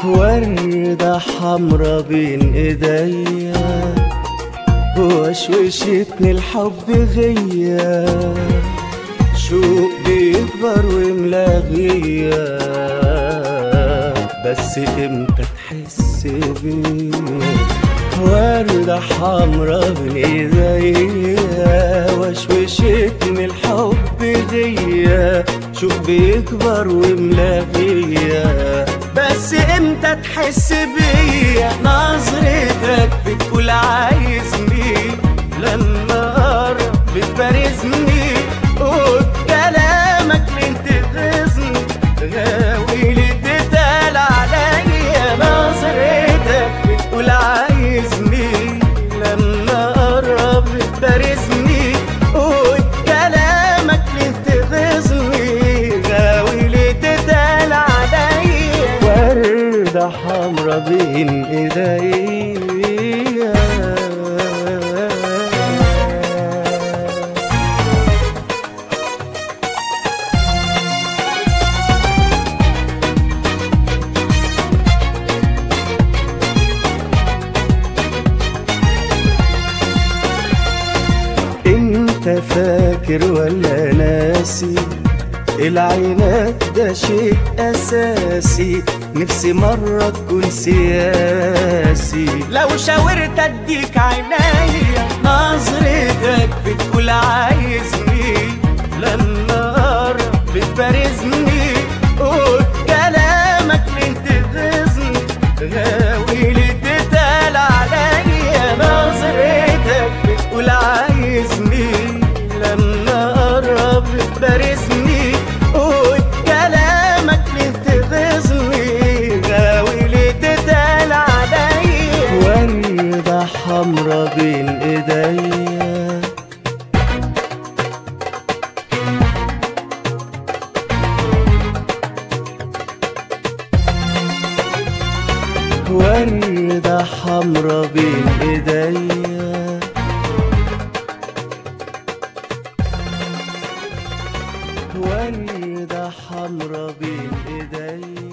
وردة حمرا بين ايديا وشوشتني الحب غيا شوق بيكبر وملاغيا بس امتى تحس بيا وردة حمرا بين ايديا وشوشتني الحب غيا شوق بيكبر وملاغيا بس امتى تحس بيا نظرتك بتقول عايزني لما اقرب بتبارزني قول كلامك ليه تغيظني غاوي ليه تتقال عليا نظرتك بتقول عايزني لما اقرب بتبارزني قول كلامك ليه تغيظني غاوي ليه تتقال عليا وردة حمرا بين ايديا انت فاكر ولا ناسي العينات ده شيء اساسي نفسي مرة تكون سياسي لو شاورت اديك عينيا نظرتك بتقول عايزني لما اقرب بتبارزني قول كلامك ليه تغيظني غاوي ليه تتقال عليا نظرتك بتقول عايزني لما اقرب بتبارزني قول كلامك ليه تغيظني غاوي ليه تتقال عليا وردة حمرا بين ايديا وردة حمرا بين ايديا وردة حمرا بين ايديا